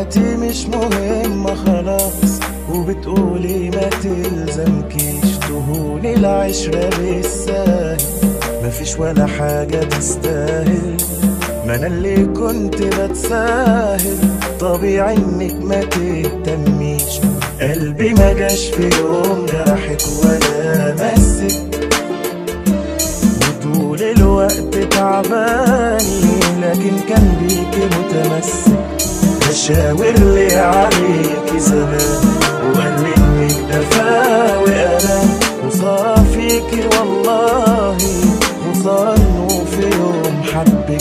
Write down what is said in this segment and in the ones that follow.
دلوقتي مش مهمة خلاص وبتقولي ما تلزمكيش تهوني العشرة بالساهل مفيش ولا حاجة تستاهل ما انا اللي كنت بتساهل طبيعي انك ما تهتميش قلبي ما جاش في يوم جرحك ولا مسك وطول الوقت تعباني لكن كان بيكي متمسك بشاور لي عليكي زمان وقال لي انك دفاوي انا وصافيكي والله وصار انه في يوم حبك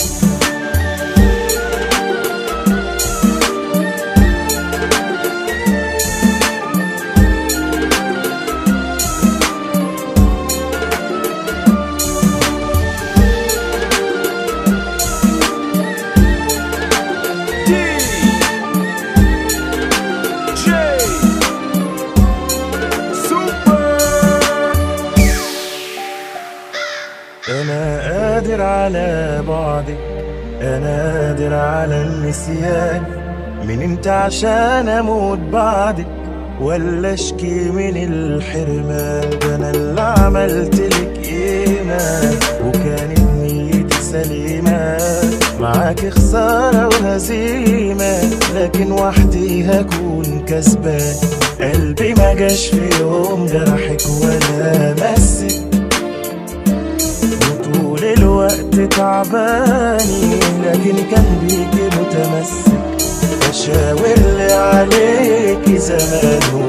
أنا قادر على بعدك أنا قادر على النسيان من انت عشان أموت بعدك ولا اشكي من الحرمان ده انا اللي عملت لك قيمة وكانت نيتي سليمة معاك خسارة وهزيمة لكن وحدي هكون كسبان قلبي ما جاش في يوم جرحك ولا مسك وطول الوقت تعباني لكن كان بيكي متمسك بشاور لي عليكي زمان